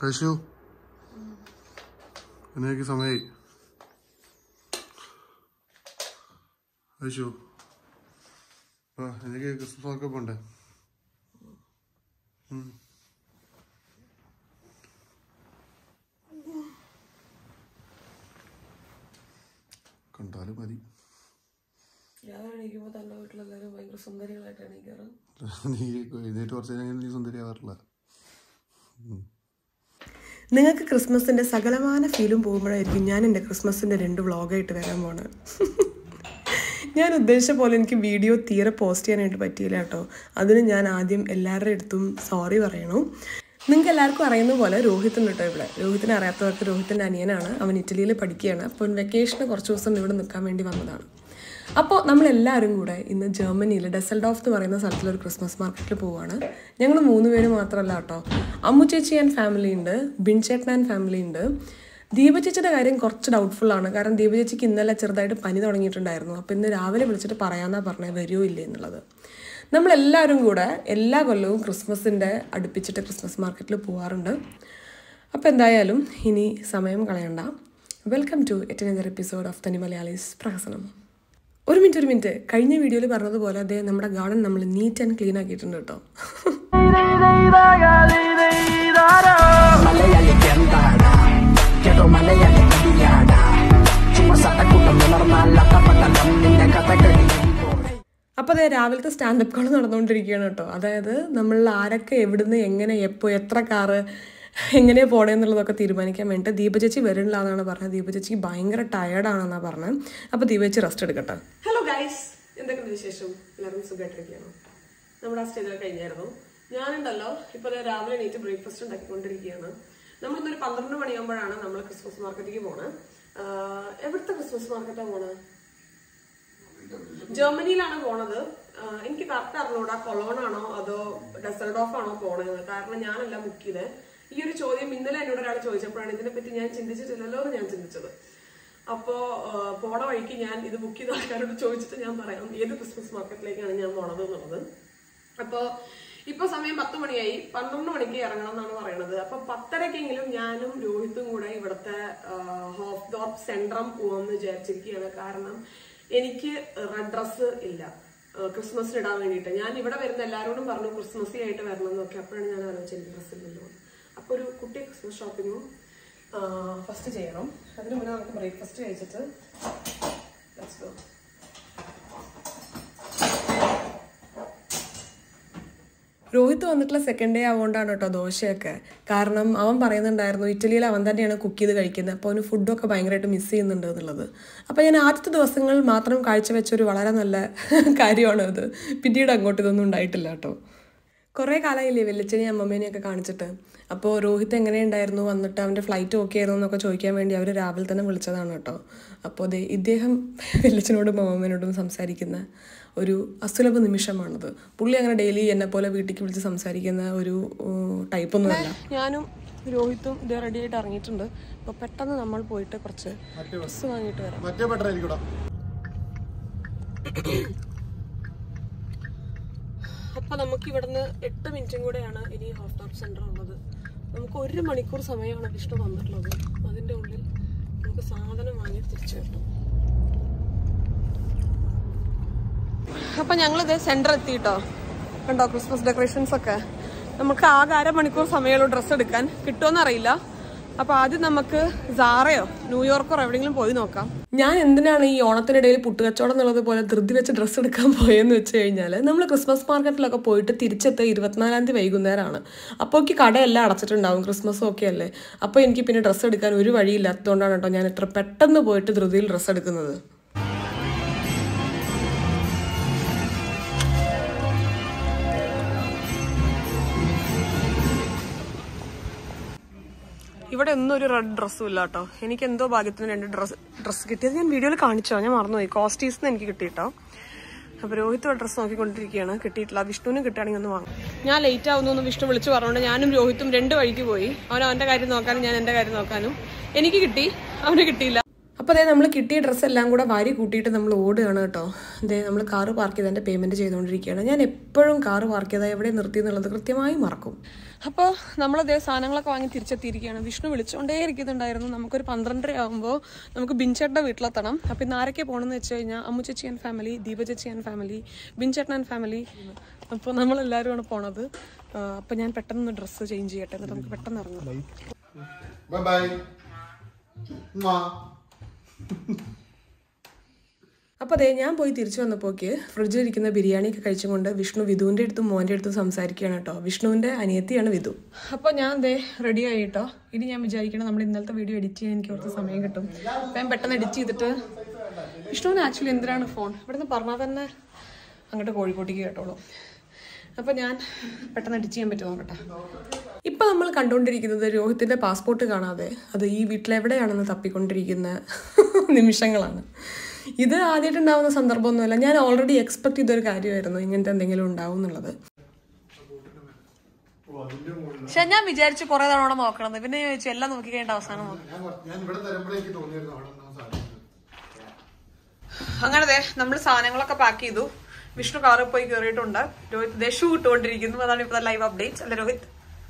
ഐശു എനിക്ക് സമയായി ഐശു ആ എനിക്ക് ക്രിസ്മസ് ഒക്കെ പോണ്ടേ ഉം. കണ്ടാലും മതി രാവിലെ എണീക്കുമ്പോൾ തൻ്റെ വീട്ടിലെല്ലാവരും ഭയങ്കര സുന്ദരികളായിട്ട് എണീക്കാറ് നീ എഴുന്നേറ്റ് കുറച്ച് കഴിഞ്ഞാൽ നീ സുന്ദരിയാവാറില്ല നിങ്ങൾക്ക് ക്രിസ്മസിൻ്റെ സകലമാന ഫീലും പോകുമ്പോഴായിരിക്കും ഞാൻ എൻ്റെ ക്രിസ്മസിൻ്റെ രണ്ട് വ്ളോഗായിട്ട് വരാൻ പോണത് ഞാൻ ഉദ്ദേശിച്ച പോലെ എനിക്ക് വീഡിയോ തീരെ പോസ്റ്റ് ചെയ്യാനായിട്ട് പറ്റിയില്ല കേട്ടോ അതിന് ഞാൻ ആദ്യം എല്ലാവരുടെ അടുത്തും സോറി പറയണു നിങ്ങൾക്ക് എല്ലാവർക്കും അറിയുന്ന പോലെ രോഹിത് ഉണ്ട് കേട്ടോ ഇവിടെ രോഹിത്തിനെ അറിയാത്തവർക്ക് രോഹിത്തിൻ്റെ അനിയനാണ് അവൻ ഇറ്റലിയിൽ പഠിക്കുകയാണ് അപ്പോൾ വെക്കേഷന് കുറച്ച് ദിവസം ഇവിടെ നിൽക്കാൻ വേണ്ടി വന്നതാണ് അപ്പോൾ നമ്മളെല്ലാവരും കൂടെ ഇന്ന് ജർമ്മനിയിൽ ഡെസൽഡോഫ് എന്ന് പറയുന്ന സ്ഥലത്തിലൊരു ക്രിസ്മസ് മാർക്കറ്റിൽ പോവുകയാണ് ഞങ്ങൾ മൂന്ന് പേര് മാത്രമല്ല കേട്ടോ അമ്മു ചേച്ചി ആൻഡ് ഫാമിലി ഉണ്ട് ബിൻചേട്ടൻ ആൻഡ് ഫാമിലി ഉണ്ട് ദീപ ചേച്ചിയുടെ കാര്യം കുറച്ച് ഡൗട്ട്ഫുൾ ആണ് കാരണം ദീപ ചേച്ചിക്ക് ഇന്നലെ ചെറുതായിട്ട് പനി തുടങ്ങിയിട്ടുണ്ടായിരുന്നു അപ്പോൾ ഇന്ന് രാവിലെ വിളിച്ചിട്ട് പറയാന്നാ പറഞ്ഞത് വരുമോ ഇല്ലേ എന്നുള്ളത് നമ്മളെല്ലാവരും കൂടെ എല്ലാ കൊല്ലവും ക്രിസ്മസിൻ്റെ അടുപ്പിച്ചിട്ട് ക്രിസ്മസ് മാർക്കറ്റിൽ പോകാറുണ്ട് അപ്പോൾ എന്തായാലും ഇനി സമയം കളയണ്ട welcome to another episode of തനി മലയാളീസ് പ്രഹസനം ഒരു മിനിറ്റ് ഒരു മിനിറ്റ് കഴിഞ്ഞ വീഡിയോയിൽ പറഞ്ഞതുപോലെ അതേ നമ്മുടെ ഗാർഡൻ നമ്മൾ നീറ്റ് ആൻഡ് ക്ലീൻ ആക്കിയിട്ടുണ്ട് കേട്ടോ മലയാളി എന്താടാ കേട്ടോ മലയാളി കടിയാടാ ചുമ്മാ സട്ടക്കൂട്ടം ഉണർന്നല്ലാത്ത പട്ടണം നിന്റെ കഥകളി അപ്പോൾ അതേ രാവിലത്തെ സ്റ്റാൻഡപ്പ് കോൾ നടന്നുകൊണ്ടിരിക്കുകയാണ് കേട്ടോ അതായത് നമ്മൾ ആരൊക്കെ എവിടുന്ന് എങ്ങനെ എപ്പോൾ എത്ര കാറ് എങ്ങനെയാണ് പോണേന്നുള്ളതൊക്കെ തീരുമാനിക്കാൻ വേണ്ടിയിട്ട് ദീപചേച്ചി വരണില്ല എന്നാണ് പറഞ്ഞത് ദീപചേച്ചി ഭയങ്കര ടയർഡാണെന്നാണ് പറഞ്ഞത് അപ്പോൾ ദീപചേച്ചി റെസ്റ്റ് എടുക്കട്ടെ ഹലോ ഗൈസ് എന്തൊക്കെയുണ്ട് വിശേഷം എല്ലാവരും സുഖമായിട്ടിരിക്കുകയാണ് നമ്മുടെ ആ സ്റ്റേജ് കഴിഞ്ഞായിരുന്നു ഞാനുണ്ടല്ലോ ഇപ്പോൾ ദേ രാവിലെ എണീറ്റ് ബ്രേക്ക്ഫാസ്റ്റ് ഉണ്ടാക്കിക്കൊണ്ടിരിക്കുകയാണ് നമ്മളിന്നൊരു പന്ത്രണ്ട് മണിയാകുമ്പോഴാണ് നമ്മൾ ക്രിസ്മസ് മാർക്കറ്റിലേക്ക് പോണത് ആഹ് എവിടുത്തെ ക്രിസ്മസ് മാർക്കറ്റാണ് പോണത് ജർമ്മനിയിലാണ് പോണത് ആഹ് എനിക്ക് കറക്റ്റ് അറിഞ്ഞൂടാ കൊളോൺ ആണോ അതോ ഡെസൽഡോഫ് ആണോ പോണത് കാരണം ഞാനല്ല ബുക്ക് ചെയ്തത് ഈ ഒരു ചോദ്യം ഇന്നലെ എന്നോട് ഒരാൾ ചോദിച്ചപ്പോഴാണ് ഇതിനെപ്പറ്റി ഞാൻ ചിന്തിച്ചിട്ടില്ലല്ലോ എന്ന് ഞാൻ ചിന്തിച്ചത് അപ്പോ ആഹ് പോണ വഴിക്ക് ഞാൻ ഇത് ബുക്ക് ചെയ്ത ആൾക്കാരോട് ചോദിച്ചിട്ട് ഞാൻ പറയാം ഏത് ക്രിസ്മസ് മാർക്കറ്റിലേക്കാണ് ഞാൻ പോണത് എന്നുള്ളത് അപ്പോ ഇപ്പൊ സമയം പത്ത് മണിയായി പന്ത്രണ്ട് മണിക്ക് ഇറങ്ങണം എന്നാണ് പറയുന്നത് അപ്പൊ പത്തരക്കെങ്കിലും ഞാനും രോഹിത്തും കൂടെ ഇവിടുത്തെ ഹോഫ് ഡോപ്പ് സെൻട്രം പോവാന്ന് വിചാരിച്ചിരിക്കുകയാണ് കാരണം എനിക്ക് റെഡ് ഡ്രസ്സ് ഇല്ല ആ, ക്രിസ്മസിന് ഇടാൻ വേണ്ടിയിട്ട് ഞാൻ ഇവിടെ വരുന്ന എല്ലാവരോടും പറഞ്ഞു ക്രിസ്മസി ആയിട്ട് വരണം എന്നൊക്കെ അപ്പോഴാണ് ഞാൻ ആലോചിച്ചത് എനിക്ക് ഡ്രസ്സ് ഇല്ലല്ലോ അപ്പൊ ഒരു കുട്ടി ക്രിസ്മസ് ഷോപ്പിങ്ങും ഫസ്റ്റ് ചെയ്യണം അതിന് മുന്നേ നമുക്ക് ബ്രേക്ക്ഫാസ്റ്റ് കഴിച്ചിട്ട് let's go. രോഹിത് വന്നിട്ടുള്ള സെക്കൻഡ് ഡേ ആവുകൊണ്ടാണ് കേട്ടോ ദോശയൊക്കെ കാരണം അവൻ പറയുന്നുണ്ടായിരുന്നു ഇറ്റലിയിൽ അവൻ തന്നെയാണ് കുക്ക് ചെയ്ത് കഴിക്കുന്നത് അപ്പോൾ അവന് ഫുഡൊക്കെ ഭയങ്കരമായിട്ട് മിസ് ചെയ്യുന്നുണ്ട് എന്നുള്ളത് അപ്പോൾ ഞാൻ ആദ്യത്തെ ദിവസങ്ങളിൽ മാത്രം കാഴ്ചവെച്ച ഒരു വളരെ നല്ല കാര്യമാണ് അത് പിന്നീട് അങ്ങോട്ട് ഇതൊന്നും ഉണ്ടായിട്ടില്ല കേട്ടോ കുറേ കാലമായില്ലേ വെല്ലിച്ചനെ അമ്മമ്മേനെയൊക്കെ കാണിച്ചിട്ട് അപ്പോൾ രോഹിത് എങ്ങനെയുണ്ടായിരുന്നു വന്നിട്ട് അവൻ്റെ ഫ്ലൈറ്റ് ഓക്കെ ആയിരുന്നു എന്നൊക്കെ ചോദിക്കാൻ വേണ്ടി അവർ രാവിലെ തന്നെ വിളിച്ചതാണ് കേട്ടോ അപ്പോൾ ദേ ഇദ്ദേഹം വെല്ലിച്ചനോടും അമ്മമ്മേനോടും സംസാരിക്കുന്ന ഒരു അസുലഭ നിമിഷമാണത് പുള്ളി അങ്ങനെ ഡെയിലി എന്നെ പോലെ വീട്ടിലേക്ക് വിളിച്ച് സംസാരിക്കുന്ന ഒരു ടൈപ്പൊന്നുമല്ല ഞാനും രോഹിത്തും ഇത് റെഡി ആയിട്ട് ഇറങ്ങിയിട്ടുണ്ട് അപ്പോൾ പെട്ടെന്ന് നമ്മൾ പോയിട്ട് കുറച്ച് ഡ്രസ്സ് വാങ്ങിയിട്ട് വരാം മറ്റേ ബെറ്റർ ആയിരിക്കൂടാ അപ്പൊ നമുക്ക് ഇവിടുന്ന് എട്ട് മിനിറ്റും കൂടെയാണ് ഇനി ഹോഫ് ടോപ്പ് സെന്റർ ഉള്ളത് നമുക്ക് ഒരു മണിക്കൂർ സമയമാണ് വിഷ്ണു വന്നിട്ടുള്ളത് അതിന്റെ ഉള്ളിൽ നമുക്ക് സാധനം വാങ്ങി തിരിച്ചു കിട്ടും അപ്പൊ ഞങ്ങളിത് സെന്റർ എത്തിട്ടോ കണ്ടോ ക്രിസ്മസ് ഡെക്കറേഷൻസ് ഒക്കെ നമുക്ക് ആകെ അരമണിക്കൂർ സമയമുള്ളൂ ഡ്രസ്സ് എടുക്കാൻ കിട്ടുമെന്ന് അറിയില്ല അപ്പൊ ആദ്യം നമുക്ക് സാറയോ ന്യൂയോർക്കോ എവിടെയെങ്കിലും പോയി നോക്കാം ഞാൻ എന്തിനാണ് ഈ ഓണത്തിനിടയിൽ പുട്ടുകച്ചവടം എന്നുള്ളത് പോലെ ധൃതി വെച്ച് ഡ്രസ്സ് എടുക്കാൻ പോയെന്ന് വെച്ച് കഴിഞ്ഞാൽ നമ്മൾ ക്രിസ്മസ് മാർക്കറ്റിലൊക്കെ പോയിട്ട് തിരിച്ചെത്തുക ഇരുപത്തിനാലാം തീയതി വൈകുന്നേരമാണ് അപ്പോൾ ഈ കടയെല്ലാം അടച്ചിട്ടുണ്ടാവും ക്രിസ്മസും ഒക്കെ അല്ലേ അപ്പോൾ എനിക്ക് പിന്നെ ഡ്രസ്സ് എടുക്കാൻ ഒരു വഴിയില്ലാത്തതുകൊണ്ടാണ് കേട്ടോ ഞാൻ ഇത്ര പെട്ടെന്ന് പോയിട്ട് ധൃതിയിൽ ഡ്രസ്സ് എടുക്കുന്നത് ഇവിടെ ഒന്നും ഒരു റെഡ് ഡ്രസ്സും ഇല്ല കേട്ടോ എനിക്ക് എന്തോ ഭാഗ്യത്തിന് രണ്ട് ഡ്രസ് ഡ്രസ്സ് കിട്ടിയത് ഞാൻ വീഡിയോയിൽ കാണിച്ചോ ഞാൻ മറന്നുപോയി കോസ്റ്റീസ് എനിക്ക് കിട്ടിയിട്ടോ അപ്പൊ രോഹിത് ഡ്രസ്സ് നോക്കിക്കൊണ്ടിരിക്കുകയാണ് കിട്ടിയിട്ടില്ല വിഷ്ണുവിനും കിട്ടുകയാണെങ്കിൽ ഒന്ന് വാങ്ങും ഞാൻ ലേറ്റ് ആവുന്നു എന്ന് വിഷ്ണു വിളിച്ചു പറഞ്ഞുകൊണ്ട് ഞാനും രോഹിത്തും രണ്ട് വഴിക്ക് പോയി അവൻ അവന്റെ കാര്യം നോക്കാനും ഞാൻ എന്റെ കാര്യം നോക്കാനും എനിക്ക് കിട്ടി അവന് കിട്ടിയില്ല അപ്പോൾ അതേ നമ്മൾ കിട്ടിയ ഡ്രസ്സ് എല്ലാം കൂടെ വാരി കൂട്ടിയിട്ട് നമ്മൾ ഓടുകയാണ് കേട്ടോ അതേ നമ്മൾ കാറ് പാർക്ക് ചെയ്തതിൻ്റെ പേയ്മെൻറ്റ് ചെയ്തുകൊണ്ടിരിക്കുകയാണ് ഞാൻ എപ്പോഴും കാറ് പാർക്ക് ചെയ്താൽ എവിടെ നിർത്തി എന്നുള്ളത് കൃത്യമായി മറക്കും അപ്പോൾ നമ്മളതേ സാധനങ്ങളൊക്കെ വാങ്ങി തിരിച്ചെത്തിയിരിക്കുകയാണ് വിഷ്ണു വിളിച്ചുകൊണ്ടേ ഇരിക്കുന്നുണ്ടായിരുന്നു നമുക്കൊരു പന്ത്രണ്ടര ആകുമ്പോൾ നമുക്ക് ബിൻചേട്ടൻ്റെ വീട്ടിലെത്തണം അപ്പോൾ ഇന്ന് ആരൊക്കെ പോകണമെന്ന് വെച്ച് കഴിഞ്ഞാൽ അമ്മു ചേച്ചി ആൻഡ് ഫാമിലി ദീപ ചേച്ചി ആൻഡ് ഫാമിലി ബിൻചേട്ടൻ ആൻഡ് ഫാമിലി അപ്പോൾ നമ്മളെല്ലാവരുമാണ് പോണത് അപ്പോൾ ഞാൻ പെട്ടെന്ന് ഡ്രസ്സ് ചേഞ്ച് ചെയ്യട്ടെ എന്നിട്ട് നമുക്ക് പെട്ടെന്ന് ഇറങ്ങാം ബൈ ബൈ അപ്പോൾ അതെ ഞാൻ പോയി തിരിച്ചു വന്നപ്പോക്ക് ഫ്രിഡ്ജിലിരിക്കുന്ന ബിരിയാണിയൊക്കെ കഴിച്ചുകൊണ്ട് വിഷ്ണു വിധുവിൻ്റെ അടുത്തും മോൻ്റെ അടുത്തും സംസാരിക്കുകയാണ് കേട്ടോ വിഷ്ണുവിൻ്റെ അനിയത്തിയാണ് വിധു അപ്പോൾ ഞാൻ ദേ റെഡി ആയി കേട്ടോ ഇനി ഞാൻ വിചാരിക്കണം നമ്മൾ ഇന്നലത്തെ വീഡിയോ എഡിറ്റ് ചെയ്യാൻ എനിക്ക് കുറച്ച് സമയം കിട്ടും അപ്പം ഞാൻ പെട്ടെന്ന് എഡിറ്റ് ചെയ്തിട്ട് വിഷ്ണുവിന് ആക്ച്വലി എന്തിനാണ് ഫോൺ ഇവിടുന്ന് പറഞ്ഞാൽ തന്നെ അങ്ങോട്ട് കോഴിക്കോട്ടേക്ക് കേട്ടോളൂ അപ്പോൾ ഞാൻ പെട്ടെന്ന് എഡിറ്റ് ചെയ്യാൻ പറ്റുമോ നോക്കട്ടെ ഇപ്പം നമ്മൾ കണ്ടുകൊണ്ടിരിക്കുന്നത് രോഹിത്തിൻ്റെ പാസ്പോർട്ട് കാണാതെ അത് ഈ വീട്ടിലെവിടെയാണെന്ന് തപ്പിക്കൊണ്ടിരിക്കുന്ന നിമിഷങ്ങളാണ് ഇത് ആദ്യമായിട്ടുണ്ടാവുന്ന സന്ദർഭമൊന്നുമല്ല ഞാൻ ഓൾറെഡി എക്സ്പെക്ട് ചെയ്തൊരു കാര്യമായിരുന്നു ഇങ്ങനത്തെ എന്തെങ്കിലും ഉണ്ടാവും എന്നുള്ളത് പക്ഷെ ഞാൻ വിചാരിച്ചു കുറെ തവണ നോക്കണം പിന്നെ ഞാൻ ചോദിച്ചു എല്ലാം നോക്കി കഴിഞ്ഞിട്ട് അവസാനം നോക്കി ഞാൻ ഇവിടെ തരുമ്പോഴേക്ക് തോന്നിയിരുന്നു അവിടെ ഉണ്ടാവാൻ സാധിക്കും അങ്ങനെ നമ്മൾ സാധനങ്ങളൊക്കെ പാക്ക് ചെയ്തു വിഷ്ണു കാറിൽ പോയി കയറിയിട്ടുണ്ട് രോഹിത് ദേ ഷൂ ഇട്ടുകൊണ്ടിരിക്കുന്നു അതാണ് ഇപ്പൊ ലൈവ് അപ്ഡേറ്റ്സ് അല്ലെ രോഹിത്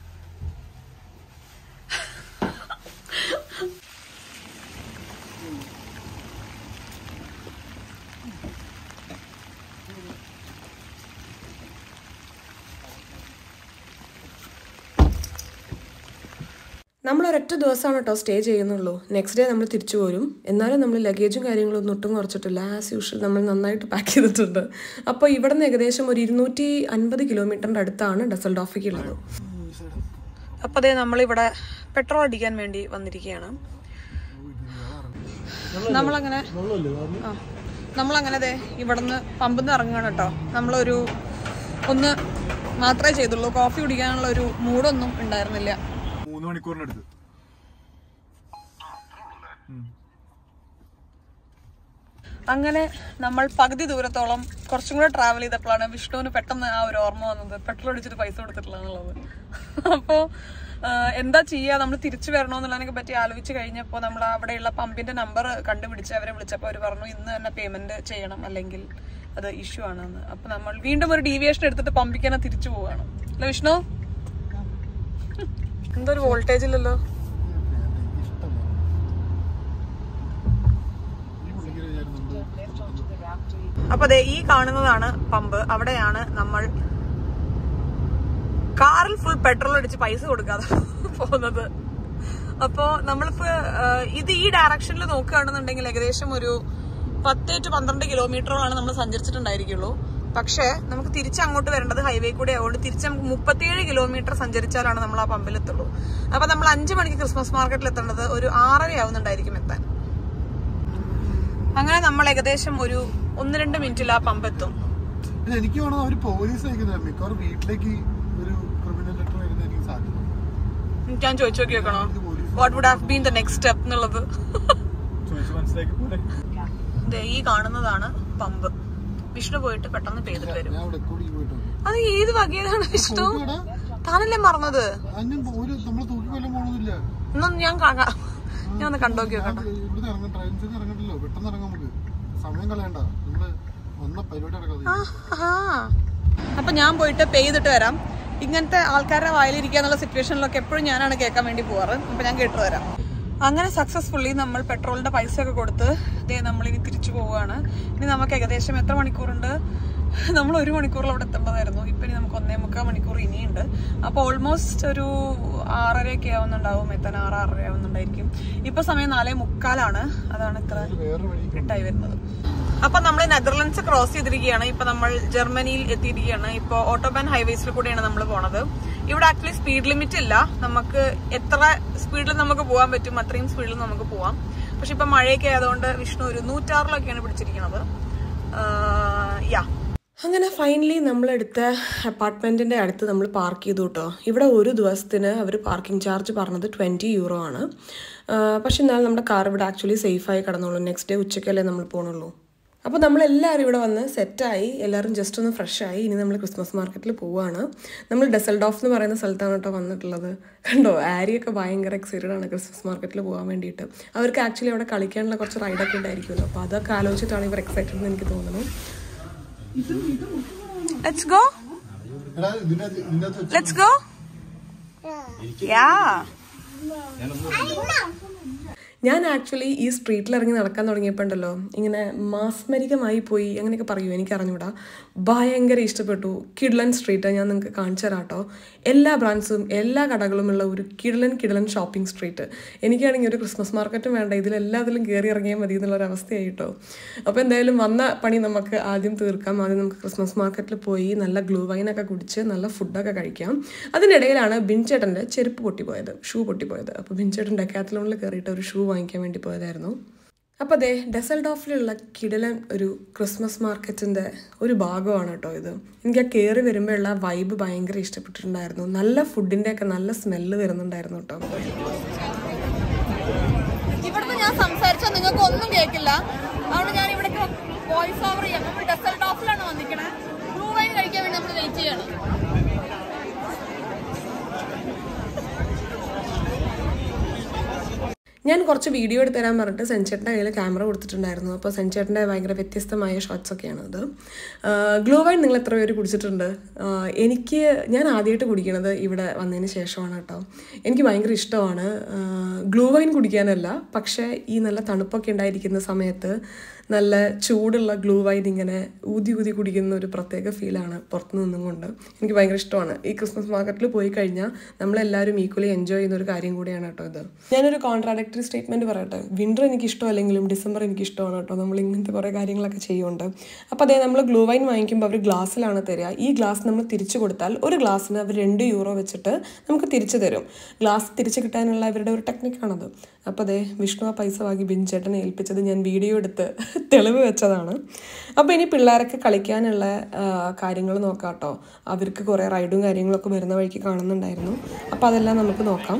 നമ്മൾ ഒരൊറ്റ ദിവസമാണ് കേട്ടോ സ്റ്റേ ചെയ്യുന്നുള്ളൂ നെക്സ്റ്റ് ഡേ നമ്മൾ തിരിച്ചു പോരും എന്നാലും നമ്മൾ ലഗേജും കാര്യങ്ങളും ഒന്നും ഒട്ടും കുറച്ചിട്ടില്ല ആസ് യൂഷ്വൽ നമ്മൾ നന്നായിട്ട് പാക്ക് ചെയ്തിട്ടുണ്ട് അപ്പോൾ ഇവിടെ നിന്ന് ഏകദേശം ഒരു ഇരുന്നൂറ്റി അൻപത് കിലോമീറ്ററിൻ്റെ അടുത്താണ് ഡസൽഡോഫിക്ക് ഉള്ളത് അപ്പോൾ അതേ നമ്മളിവിടെ പെട്രോൾ അടിക്കാൻ വേണ്ടി വന്നിരിക്കുകയാണ് നമ്മളങ്ങനെ ആ നമ്മളങ്ങനെ അതെ ഇവിടുന്ന് പമ്പിൽ നിന്ന് ഇറങ്ങുകയാണ് കേട്ടോ നമ്മളൊരു ഒന്ന് മാത്രമേ ചെയ്തുള്ളൂ കോഫി കുടിക്കാനുള്ള ഒരു മൂഡൊന്നും ഉണ്ടായിരുന്നില്ല മൂന്ന് മണിക്കൂറിനടുത്ത് അങ്ങനെ നമ്മൾ പകുതി ദൂരത്തോളം കുറച്ചും കൂടെ ട്രാവൽ ചെയ്തപ്പോഴാണ് വിഷ്ണുവിന് പെട്ടെന്ന് ആ ഒരു ഓർമ്മ വന്നത് പെട്രോൾ അടിച്ചിട്ട് പൈസ കൊടുത്തിട്ടില്ല എന്നുള്ളത് അപ്പോൾ എന്താ ചെയ്യുക നമ്മൾ തിരിച്ചു വരണമെന്നുള്ളതിനെ പറ്റി ആലോചിച്ച് കഴിഞ്ഞപ്പോൾ നമ്മൾ അവിടെയുള്ള പമ്പിന്റെ നമ്പർ കണ്ടുപിടിച്ച് അവരെ വിളിച്ചപ്പോൾ അവർ പറഞ്ഞു ഇന്ന് തന്നെ പേയ്മെന്റ് ചെയ്യണം അല്ലെങ്കിൽ അത് ഇഷ്യൂ ആണെന്ന് അപ്പൊ നമ്മൾ വീണ്ടും ഒരു ഡീവിയേഷൻ എടുത്തിട്ട് പമ്പിക്ക് തന്നെ തിരിച്ചു പോവുകയാണ് അല്ല വിഷ്ണു എന്തോ ഒരു വോൾട്ടേജ് ഇല്ലല്ലോ അപ്പൊ അതെ ഈ കാണുന്നതാണ് പമ്പ് അവിടെയാണ് നമ്മൾ കാറിൽ ഫുൾ പെട്രോൾ അടിച്ച് പൈസ കൊടുക്കാതെ പോകുന്നത് അപ്പോ നമ്മളിപ്പോ ആ, ഇത് ഈ ഡയറക്ഷനിൽ നോക്കുകയാണെന്നുണ്ടെങ്കിൽ ഏകദേശം ഒരു പത്ത് ടു പന്ത്രണ്ട് കിലോമീറ്ററോളാണ് നമ്മൾ സഞ്ചരിച്ചിട്ടുണ്ടായിരിക്കുള്ളൂ പക്ഷേ നമുക്ക് തിരിച്ച് അങ്ങോട്ട് വരേണ്ടത് ഹൈവേ കൂടെ ആയതുകൊണ്ട് തിരിച്ച് നമുക്ക് മുപ്പത്തിയേഴ് കിലോമീറ്റർ സഞ്ചരിച്ചാലാണ് നമ്മൾ ആ പമ്പിലെത്തുള്ളൂ അപ്പൊ നമ്മൾ അഞ്ചു മണിക്ക് ക്രിസ്മസ് മാർക്കറ്റിൽ എത്തേണ്ടത് ഒരു ആറര ആവുന്നുണ്ടായിരിക്കും എത്താൻ അങ്ങനെ നമ്മൾ ഏകദേശം ഒരു ഒന്ന് രണ്ട് മിനിറ്റിൽ ആ പമ്പ് എത്തും ഇത് എനിക്ക് വേണം അവര് പോലീസ് അയക്കുന്നത് മിക്കവാറും വീട്ടിലേക്ക് ഒരു ക്രിമിനൽ ലെറ്റർ വരുന്ന എനിക്ക് സാധ്യത ഞാൻ ചോദിച്ചു നോക്കി വെക്കണോ what would have been the next step എന്നുള്ളത് ചോദിച്ച് മനസ്സിലാക്കി പോലെ ദേ ഈ കാണുന്നതാണ് പമ്പ് വിഷ്ണു പോയിട്ട് പെട്ടെന്ന് പെയ്തിട്ട് വരും ഞാൻ അവിടെ കൂടി പോയിട്ട് അത് ഏത് വകയിലാണ് വിഷ്ണു ഇവിടെ താനല്ലേ മറന്നത് അതിനും ഒരു നമ്മള് തൂക്കി കൊല്ലം പോണതില്ല എന്നൊന്ന് ഞാൻ കാണാം ഞാൻ ഒന്ന് കണ്ടോക്കി വെക്കട്ടെ ഇവിടുന്ന് ഇറങ്ങാൻ ട്രെയിൻസിൽ നിന്ന് ഇറങ്ങണ്ടല്ലോ പെട്ടെന്ന് ഇറങ്ങാം നമുക്ക് സമയം കളയണ്ട നമ്മള് വന്ന പരിപാടി നടക്കാതെ ആഹാ. അപ്പൊ ഞാൻ പോയിട്ട് പേ ചെയ്തിട്ട് വരാം ഇങ്ങനത്തെ ആൾക്കാരുടെ വായിലിരിക്കുക എന്നുള്ള സിറ്റുവേഷനിലൊക്കെ എപ്പോഴും ഞാനാണ് കേൾക്കാൻ വേണ്ടി പോവാറ് അപ്പൊ ഞാൻ കേട്ടു വരാം അങ്ങനെ സക്സസ്ഫുള്ളി നമ്മൾ പെട്രോളിന്റെ പൈസ ഒക്കെ കൊടുത്ത് ഇതേ നമ്മൾ ഇനി തിരിച്ചു പോവുകയാണ് ഇനി നമുക്ക് ഏകദേശം എത്ര മണിക്കൂറുണ്ട് നമ്മൾ ഒരു മണിക്കൂറിൽ അവിടെ എത്തേണ്ടതായിരുന്നു ഇപ്പൊ ഇനി നമുക്ക് ഒന്നേ മുക്കാൽ മണിക്കൂർ ഇനിയുണ്ട് അപ്പൊ ഓൾമോസ്റ്റ് ഒരു ആറരയൊക്കെ ആവുന്നുണ്ടാവും എത്താൻ ആറ് ആറര ആവുന്നുണ്ടായിരിക്കും ഇപ്പൊ സമയം നാലേ മുക്കാലാണ് അതാണ് ഇത്ര വേറെ വഴി കിട്ടായി വരുന്നത് അപ്പൊ നമ്മൾ നെതർലൻഡ്സ് ക്രോസ് ചെയ്തിരിക്കുകയാണ് ഇപ്പൊ നമ്മൾ ജർമ്മനിയിൽ എത്തിയിരിക്കുകയാണ് ഇപ്പൊ ഓട്ടോബാൻ ഹൈവേസിൽ കൂടെയാണ് നമ്മൾ പോണത് ഇവിടെ ആക്ച്വലി സ്പീഡ് ലിമിറ്റ് ഇല്ല നമുക്ക് എത്ര സ്പീഡിൽ നമുക്ക് പോകാൻ പറ്റും അത്രയും സ്പീഡിൽ നമുക്ക് പോവാം പക്ഷെ ഇപ്പൊ മഴയൊക്കെ ആയതുകൊണ്ട് വിഷ്ണു ഒരു നൂറ്റാറിലൊക്കെയാണ് പിടിച്ചിരിക്കുന്നത് യാ അങ്ങനെ ഫൈനലി നമ്മളെടുത്ത അപ്പാർട്ട്മെൻറ്റിൻ്റെ അടുത്ത് നമ്മൾ പാർക്ക് ചെയ്തു കേട്ടോ ഇവിടെ ഒരു ദിവസത്തിന് അവർ പാർക്കിംഗ് ചാർജ് പറഞ്ഞത് ട്വൻറ്റി യൂറോ ആണ് ആ, പക്ഷെ എന്നാൽ നമ്മുടെ കാർ ഇവിടെ ആക്ച്വലി സേഫായി കിടന്നുള്ളൂ നെക്സ്റ്റ് ഡേ ഉച്ചക്കല്ലേ നമ്മൾ പോകണുള്ളൂ അപ്പോൾ നമ്മളെല്ലാവരും ഇവിടെ വന്ന് സെറ്റായി എല്ലാവരും ജസ്റ്റ് ഒന്ന് ഫ്രഷ് ആയി ഇനി നമ്മൾ ക്രിസ്മസ് മാർക്കറ്റിൽ പോവുകയാണ് നമ്മൾ ഡെസൽഡോഫ് എന്ന് പറയുന്ന സ്ഥലത്താണ് കേട്ടോ വന്നിട്ടുള്ളത് കണ്ടോ ആരിയൊക്കെ ഭയങ്കര എക്സൈറ്റഡ് ആണ് ക്രിസ്മസ് മാർക്കറ്റിൽ പോകാൻ വേണ്ടിയിട്ട് അവർക്ക് ആക്ച്വലി അവിടെ കളിക്കാനുള്ള കുറച്ച് റൈഡൊക്കെ ഉണ്ടായിരിക്കുമല്ലോ അപ്പോൾ അതൊക്കെ ആലോചിച്ചിട്ടാണ് ഇവർ എക്സൈറ്റഡ് എന്ന് എനിക്ക് തോന്നുന്നു Let's go. എടാ ഇതിന്റെ ഇതിന്റെ അകത്ത് വെച്ച് Let's go. Yeah. ഞാൻ ആക്ച്വലി ഈ സ്ട്രീറ്റിൽ ഇറങ്ങി നടക്കാൻ തുടങ്ങിയപ്പോൾ ഉണ്ടല്ലോ ഇങ്ങനെ മാസ്മരികമായി പോയി അങ്ങനെയൊക്കെ പറയൂ എനിക്ക് അറിഞ്ഞൂടാ ഭയങ്കര ഇഷ്ടപ്പെട്ടു കിഡ്ലൻ സ്ട്രീറ്റ് ഞാൻ നിങ്ങൾക്ക് കാണിച്ചു തരാം കേട്ടോ എല്ലാ ബ്രാൻഡ്സും എല്ലാ കടകളുമുള്ള ഒരു കിഡ്ലൻ കിഡ്ലൻ ഷോപ്പിംഗ് സ്ട്രീറ്റ് എനിക്കാണെങ്കിൽ ഒരു ക്രിസ്മസ് മാർക്കറ്റും വേണ്ട ഇതിലെല്ലാത്തിലും കയറി ഇറങ്ങിയാൽ മതി എന്നുള്ളൊരു അവസ്ഥയായി കേട്ടോ അപ്പോൾ എന്തായാലും വന്ന പണി നമുക്ക് ആദ്യം തീർക്കാം ആദ്യം നമുക്ക് ക്രിസ്മസ് മാർക്കറ്റിൽ പോയി നല്ല ഗ്ലൂ വൈനൊക്കെ കുടിച്ച് നല്ല ഫുഡൊക്കെ കഴിക്കാം അതിനിടയിലാണ് ബിൻചേട്ടൻ്റെ ചെരുപ്പ് പൊട്ടിപ്പോയത് ഷൂ പൊട്ടിപ്പോയത് അപ്പോൾ ബിൻചേട്ടൻ ഡെക്കാത്തലോണിൽ കയറിയിട്ട് ഒരു ഷൂ വാങ്ങിക്കാൻ വേണ്ടി പോയതായിരുന്നു അപ്പോൾ അതെ ഡെസൽഡോഫിലുള്ള കിടലൻ ഒരു ക്രിസ്മസ് മാർക്കറ്റിൻ്റെ ഒരു ഭാഗമാണ് കേട്ടോ ഇത് എനിക്ക് ആ കയറി വരുമ്പോഴുള്ള വൈബ് ഭയങ്കര ഇഷ്ടപ്പെട്ടിട്ടുണ്ടായിരുന്നു നല്ല ഫുഡിൻ്റെ ഒക്കെ നല്ല സ്മെല്ല് വരുന്നുണ്ടായിരുന്നു കേട്ടോ ഇവിടുന്ന് ഞാൻ സംസാരിച്ചാൽ നിങ്ങൾക്ക് ഒന്നും കേൾക്കില്ല അതുകൊണ്ട് ഞാൻ ഇവിടേക്ക് വോയിസ് ഓവർ ചെയ്യാം നമ്മൾ ഡെസൽട്ട് ഓഫിലാണ് വന്നിരിക്കണേ ബ്ലൂ വൈൻ കഴിക്കാൻ വേണ്ടി നമ്മൾ വെയിറ്റ് ചെയ്യണം ഞാൻ കുറച്ച് വീഡിയോ എടുത്ത് തരാൻ പറഞ്ഞിട്ട് സെൻചേട്ടൻ്റെ കയ്യിൽ ക്യാമറ കൊടുത്തിട്ടുണ്ടായിരുന്നു അപ്പോൾ സെൻചേട്ടൻ്റെ ഭയങ്കര വ്യത്യസ്തമായ ഷോട്ട്സ് ഒക്കെയാണ് അത് ഗ്ലോ വൈൻ നിങ്ങൾ എത്ര പേര് കുടിച്ചിട്ടുണ്ട് ആഹ് എനിക്ക് ഞാൻ ആദ്യമായിട്ട് കുടിക്കണത് ഇവിടെ വന്നതിന് ശേഷമാണ് കേട്ടോ എനിക്ക് ഭയങ്കര ഇഷ്ടമാണ് ഗ്ലൂ വൈൻ കുടിക്കാനല്ല പക്ഷേ ഈ നല്ല തണുപ്പൊക്കെ ഉണ്ടായിരിക്കുന്ന സമയത്ത് നല്ല ചൂടുള്ള ഗ്ലൂ വൈൻ ഇങ്ങനെ ഊതി ഊതി കുടിക്കുന്ന ഒരു പ്രത്യേക ഫീലാണ് പുറത്തു നിന്നും കൊണ്ട് എനിക്ക് ഭയങ്കര ഇഷ്ടമാണ് ഈ ക്രിസ്മസ് മാർക്കറ്റിൽ പോയി കഴിഞ്ഞാൽ നമ്മളെല്ലാവരും ഈക്വലി എൻജോയ് ചെയ്യുന്ന ഒരു കാര്യം കൂടിയാണ് കേട്ടോ ഇത് ഞാനൊരു കോൺട്രാഡക്ടറി സ്റ്റേറ്റ്മെൻറ്റ് പറയട്ടെ വിൻ്റർ എനിക്ക് ഇഷ്ടമല്ലെങ്കിലും ഡിസംബർ എനിക്ക് ഇഷ്ടമാണ് കേട്ടോ നമ്മൾ ഇങ്ങനത്തെ കുറേ കാര്യങ്ങളൊക്കെ ചെയ്യുന്നുണ്ട് അപ്പോൾ അതേ നമ്മൾ ഗ്ലൂ വൈൻ വാങ്ങിക്കുമ്പോൾ അവർ ഗ്ലാസ്സിലാണ് തരിക ഈ ഗ്ലാസ് നമ്മൾ തിരിച്ചു കൊടുത്താൽ ഒരു ഗ്ലാസ്സിന് അവർ രണ്ട് യൂറോ വെച്ചിട്ട് നമുക്ക് തിരിച്ചു തരും ഗ്ലാസ് തിരിച്ചു കിട്ടാനുള്ള അവരുടെ ഒരു ടെക്നിക്കാണത് അപ്പോൾ അതെ വിഷ്ണു ആ പൈസ വാങ്ങി ബിൻചേട്ടനെ ഏൽപ്പിച്ചത് ഞാൻ വീഡിയോ എടുത്ത് തെളിവ് വെച്ചതാണ് അപ്പോൾ ഇനി പിള്ളേരൊക്കെ കളിക്കാനുള്ള കാര്യങ്ങൾ നോക്കാം കേട്ടോ അവർക്ക് കുറേ റൈഡും കാര്യങ്ങളൊക്കെ വരുന്ന വഴിക്ക് കാണുന്നുണ്ടായിരുന്നു അപ്പോൾ അതെല്ലാം നമുക്ക് നോക്കാം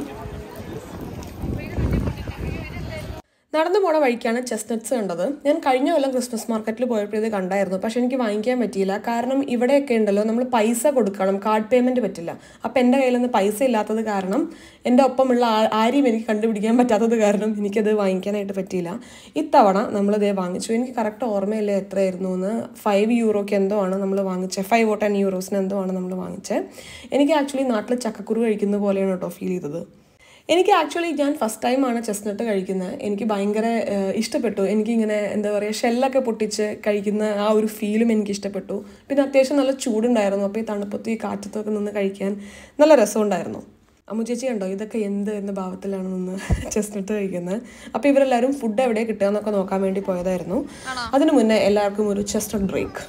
നടന്നു പോണ വഴിക്കാണ് ചെസ്റ്റ്നട്ട്സ് കണ്ടത് ഞാൻ കഴിഞ്ഞ കൊല്ലം ക്രിസ്മസ് മാർക്കറ്റിൽ പോയപ്പോൾ ഇത് കണ്ടായിരുന്നു പക്ഷെ എനിക്ക് വാങ്ങിക്കാൻ പറ്റിയില്ല കാരണം ഇവിടെയൊക്കെ ഉണ്ടല്ലോ നമ്മൾ പൈസ കൊടുക്കണം കാർഡ് പേയ്മെൻറ്റ് പറ്റില്ല അപ്പം എൻ്റെ കയ്യിലൊന്നും പൈസ ഇല്ലാത്തത് കാരണം എൻ്റെ ഒപ്പമുള്ള ആ- ആരെയും എനിക്ക് കണ്ടുപിടിക്കാൻ പറ്റാത്തത് കാരണം എനിക്കത് വാങ്ങിക്കാനായിട്ട് പറ്റിയില്ല ഇത്തവണ നമ്മളിത് വാങ്ങിച്ചു എനിക്ക് കറക്റ്റ് ഓർമ്മയില്ല എത്രയായിരുന്നു എന്ന് ഫൈവ് യൂറോക്ക് എന്തോ ആണ് നമ്മൾ വാങ്ങിച്ചത് ഫൈവ് ഓ ടെൻ യൂറോസിന് എന്തോ ആണ് നമ്മൾ വാങ്ങിച്ചത് എനിക്ക് ആക്ച്വലി നാട്ടിൽ ചക്കക്കുരു കഴിക്കുന്ന പോലെയാണ് കേട്ടോ ഫീൽ ചെയ്തത് എനിക്ക് ആക്ച്വലി ഞാൻ ഫസ്റ്റ് ടൈമാണ് ചെസ്നട്ട് കഴിക്കുന്നത് എനിക്ക് ഭയങ്കര ഏഹ്, ഇഷ്ടപ്പെട്ടു എനിക്കിങ്ങനെ എന്താ പറയുക ഷെല്ലൊക്കെ പൊട്ടിച്ച് കഴിക്കുന്ന ആ ഒരു ഫീലും എനിക്ക് ഇഷ്ടപ്പെട്ടു പിന്നെ അത്യാവശ്യം നല്ല ചൂടുണ്ടായിരുന്നു അപ്പോൾ ഈ തണുപ്പത്ത് ഈ കാറ്റത്തൊക്കെ നിന്ന് കഴിക്കാൻ നല്ല രസമുണ്ടായിരുന്നു അമ്മു ചേച്ചി കണ്ടോ ഇതൊക്കെ എന്ത് എന്ന ഭാവത്തിലാണ് നിന്ന് ചെസ്നട്ട് കഴിക്കുന്നത് അപ്പോൾ ഇവരെല്ലാവരും ഫുഡ് എവിടെ കിട്ടുക എന്നൊക്കെ നോക്കാൻ വേണ്ടി പോയതായിരുന്നു അതിനു മുന്നേ എല്ലാവർക്കും ഒരു ചെസ്റ്റഡ് ബ്രേക്ക്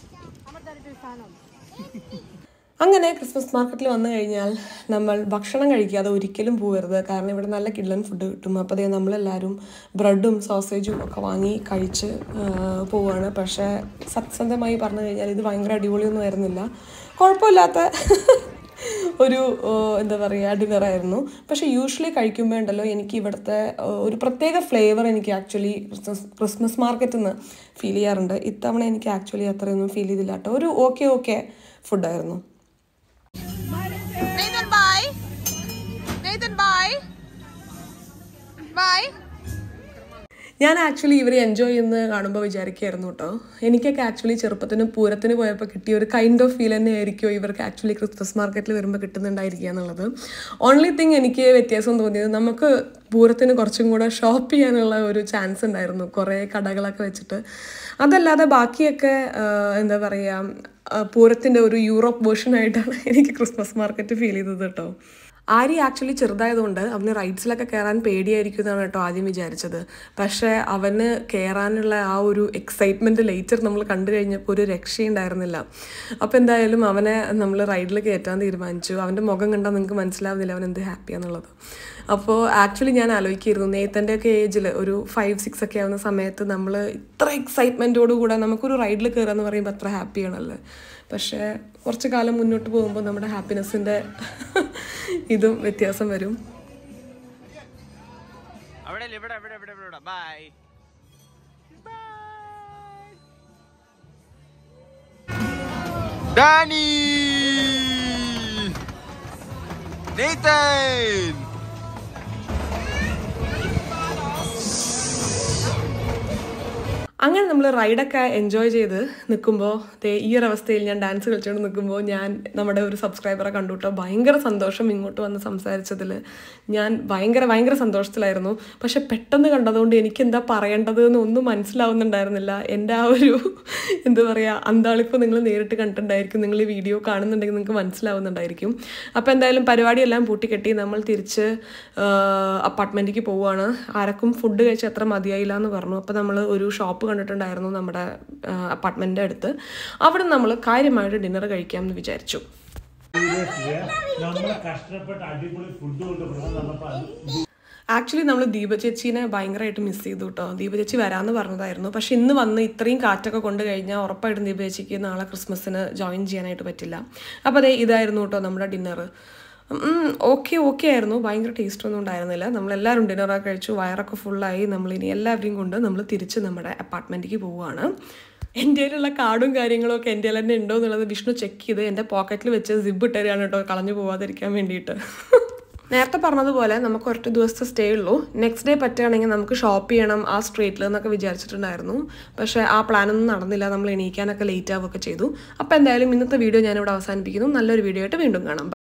അങ്ങനെ ക്രിസ്മസ് മാർക്കറ്റിൽ വന്നു കഴിഞ്ഞാൽ നമ്മൾ ഭക്ഷണം കഴിക്കാതെ ഒരിക്കലും പോകരുത് കാരണം ഇവിടെ നല്ല കിഡ്ലൻ ഫുഡ് കിട്ടും അപ്പോൾ അതേ നമ്മളെല്ലാവരും ബ്രെഡും സോസേജും ഒക്കെ വാങ്ങി കഴിച്ച് ആ, പോവുകയാണ് പക്ഷേ സത്യസന്ധമായി പറഞ്ഞു കഴിഞ്ഞാൽ ഇത് ഭയങ്കര അടിപൊളിയൊന്നും ആയിരുന്നില്ല കുഴപ്പമില്ലാത്ത ഒരു ഓ, എന്താ പറയുക ഡിന്നറായിരുന്നു പക്ഷേ യൂഷ്വലി കഴിക്കുമ്പോൾ ഉണ്ടല്ലോ എനിക്ക് ഇവിടുത്തെ ഓ, ഒരു പ്രത്യേക ഫ്ലേവർ എനിക്ക് ആക്ച്വലി ക്രിസ്മസ് ക്രിസ്മസ് മാർക്കറ്റിൽ നിന്ന് ഫീൽ ചെയ്യാറുണ്ട് ഇത്തവണ എനിക്ക് ആക്ച്വലി അത്രയൊന്നും ഫീൽ ചെയ്തില്ല കേട്ടോ ഒരു ഓക്കെ ഓക്കെ ഫുഡായിരുന്നു Nathan, bye. Nathan, bye. Bye. ഞാൻ ആക്ച്വലി ഇവർ എൻജോയ് ചെയ്യുന്ന കാണുമ്പോൾ വിചാരിക്കുകയായിരുന്നു കേട്ടോ എനിക്കൊക്കെ ആക്ച്വലി ചെറുപ്പത്തിന് പൂരത്തിന് പോയപ്പോൾ കിട്ടിയ ഒരു കൈൻഡ് ഓഫ് ഫീൽ തന്നെ ആയിരിക്കുമോ ഇവർക്ക് ആക്ച്വലി ക്രിസ്മസ് മാർക്കറ്റിൽ വരുമ്പോൾ കിട്ടുന്നുണ്ടായിരിക്കുക എന്നുള്ളത് ഓൺലി തിങ് എനിക്ക് വ്യത്യാസം തോന്നിയത് നമുക്ക് പൂരത്തിന് കുറച്ചും കൂടെ ഷോപ്പ് ചെയ്യാനുള്ള ഒരു ചാൻസ് ഉണ്ടായിരുന്നു കുറേ കടകളൊക്കെ വെച്ചിട്ട് അതല്ലാതെ ബാക്കിയൊക്കെ ആ, എന്താ പറയുക പൂരത്തിൻ്റെ ഒരു യൂറോപ്പ് വേർഷൻ ആയിട്ടാണ് എനിക്ക് ക്രിസ്മസ് മാർക്കറ്റ് ഫീൽ ചെയ്തത് കേട്ടോ ആരി ആക്ച്വലി ചെറുതായതുകൊണ്ട് അവന് റൈഡ്സിലൊക്കെ കയറാൻ പേടിയായിരിക്കും എന്നാണ് കേട്ടോ ആദ്യം വിചാരിച്ചത് പക്ഷേ അവന് കയറാനുള്ള ആ ഒരു എക്സൈറ്റ്മെൻറ്റ് ലേറ്റർ നമ്മൾ കണ്ടു കഴിഞ്ഞപ്പോൾ ഒരു രക്ഷയുണ്ടായിരുന്നില്ല അപ്പോൾ എന്തായാലും അവനെ നമ്മൾ റൈഡിൽ കയറ്റാൻ തീരുമാനിച്ചു അവൻ്റെ മുഖം കണ്ടാൽ നിങ്ങൾക്ക് മനസ്സിലാവുന്നില്ല അവൻ എന്ത് ഹാപ്പിയാന്നുള്ളത് അപ്പോൾ ആക്ച്വലി ഞാൻ ആലോചിക്കായിരുന്നു നേത്തൻ്റെ ഒക്കെ ഏജിൽ ഒരു ഫൈവ് സിക്സ് ഒക്കെ ആവുന്ന സമയത്ത് നമ്മൾ ഇത്ര എക്സൈറ്റ്മെൻറ്റോട് കൂടെ നമുക്കൊരു റൈഡിൽ കയറുക എന്ന് പറയുമ്പോൾ അത്ര ഹാപ്പിയാണല്ലോ പക്ഷേ കുറച്ച് കാലം മുന്നോട്ട് പോകുമ്പോൾ നമ്മുടെ ഹാപ്പിനെസ്സിൻ്റെ ഇതും വ്യത്യാസം വരും അവിടെ ഇല്ല, ഇവിടെ ഇവിടെ ഇവിടെ ഇവിടെ ബൈ ഡാനി നെയ്തൻ അങ്ങനെ നമ്മൾ റൈഡൊക്കെ എൻജോയ് ചെയ്ത് നിൽക്കുമ്പോൾ ദേ ഈ ഒരു അവസ്ഥയിൽ ഞാൻ ഡാൻസ് കളിച്ചുകൊണ്ട് നിൽക്കുമ്പോൾ ഞാൻ നമ്മുടെ ഒരു സബ്സ്ക്രൈബറെ കണ്ടു കേട്ടോ ഭയങ്കര സന്തോഷം ഇങ്ങോട്ട് വന്ന് സംസാരിച്ചതിൽ ഞാൻ ഭയങ്കര ഭയങ്കര സന്തോഷത്തിലായിരുന്നു പക്ഷെ പെട്ടെന്ന് കണ്ടതുകൊണ്ട് എനിക്ക് എന്താ പറയേണ്ടത് എന്ന് ഒന്നും മനസ്സിലാവുന്നുണ്ടായിരുന്നില്ല എൻ്റെ ആ ഒരു എന്താ പറയുക അന്താളിപ്പോൾ നിങ്ങൾ നേരിട്ട് കണ്ടിട്ടുണ്ടായിരിക്കും നിങ്ങൾ ഈ വീഡിയോ കാണുന്നുണ്ടെങ്കിൽ നിങ്ങൾക്ക് മനസ്സിലാവുന്നുണ്ടായിരിക്കും അപ്പോൾ എന്തായാലും പരിപാടിയെല്ലാം പൂട്ടിക്കെട്ടി നമ്മൾ തിരിച്ച് അപ്പാർട്ട്മെൻറ്റിലേക്ക് പോവുകയാണ് ആരക്കും ഫുഡ് കഴിച്ച് അത്ര മതിയായില്ല എന്ന് പറഞ്ഞു അപ്പോൾ നമ്മൾ ഒരു ഷോപ്പ് കണ്ടിട്ടുണ്ടായിരുന്നു നമ്മുടെ അപ്പാർട്ട്മെൻറ്റിൻ്റെ അടുത്ത് അവിടെ നമ്മൾ കാര്യമായിട്ട് ഡിന്നർ കഴിക്കാമെന്ന് വിചാരിച്ചു നമ്മളെ കഷ്ടപ്പെട്ട് അടിപൊളി ഫുഡ് കൊണ്ടുപോകണം നമ്മൾ ആക്ച്വലി നമ്മൾ ദീപ ചേച്ചീനെ ഭയങ്കരമായിട്ട് മിസ് ചെയ്തു കേട്ടോ ദീപ ചേച്ചി വരാമെന്ന് പറഞ്ഞതായിരുന്നു പക്ഷെ ഇന്ന് വന്ന് ഇത്രയും കാറ്റൊക്കെ കൊണ്ട് കഴിഞ്ഞാൽ ഉറപ്പായിട്ടും ദീപ ചേച്ചിക്ക് നാളെ ക്രിസ്മസിന് ജോയിൻ ചെയ്യാനായിട്ട് പറ്റില്ല അപ്പോൾ അതെ ഇതായിരുന്നു കേട്ടോ നമ്മുടെ ഡിന്നർ ഓക്കെ ഓക്കെ ആയിരുന്നു ഭയങ്കര ടേസ്റ്റ് ഒന്നും ഉണ്ടായിരുന്നില്ല നമ്മളെല്ലാവരും ഡിന്നറൊക്കെ കഴിച്ചു വയറൊക്കെ ഫുള്ളായി നമ്മളിനി എല്ലാവരെയും കൊണ്ട് നമ്മൾ തിരിച്ച് നമ്മുടെ അപ്പാർട്ട്മെൻറ്റിലേക്ക് പോവുകയാണ് എൻ്റെ കയ്യിലുള്ള കാർഡും കാര്യങ്ങളും ഒക്കെ എൻ്റെ തന്നെ ഉണ്ടോ എന്നുള്ളത് വിഷ്ണു ചെക്ക് ചെയ്ത് എൻ്റെ പോക്കറ്റിൽ വെച്ച് സിബ് ഇട്ടരികയാണ് കേട്ടോ കളഞ്ഞു പോവാതിരിക്കാൻ വേണ്ടിയിട്ട് നേരത്തെ പറഞ്ഞതുപോലെ നമുക്ക് ഒരൊറ്റ ദിവസത്തെ സ്റ്റേ ഉള്ളൂ നെക്സ്റ്റ് ഡേ പറ്റുകയാണെങ്കിൽ നമുക്ക് ഷോപ്പ് ചെയ്യണം ആ സ്ട്രീറ്റിൽ എന്നൊക്കെ വിചാരിച്ചിട്ടുണ്ടായിരുന്നു പക്ഷേ ആ പ്ലാനൊന്നും നടന്നില്ല നമ്മൾ എണീക്കാനൊക്കെ ലേറ്റ് ആവുകയൊക്കെ ചെയ്തു അപ്പോൾ എന്തായാലും ഇന്നത്തെ വീഡിയോ ഞാനിവിടെ അവസാനിപ്പിക്കുന്നു നല്ലൊരു വീഡിയോ ആയിട്ട് വീണ്ടും കാണാം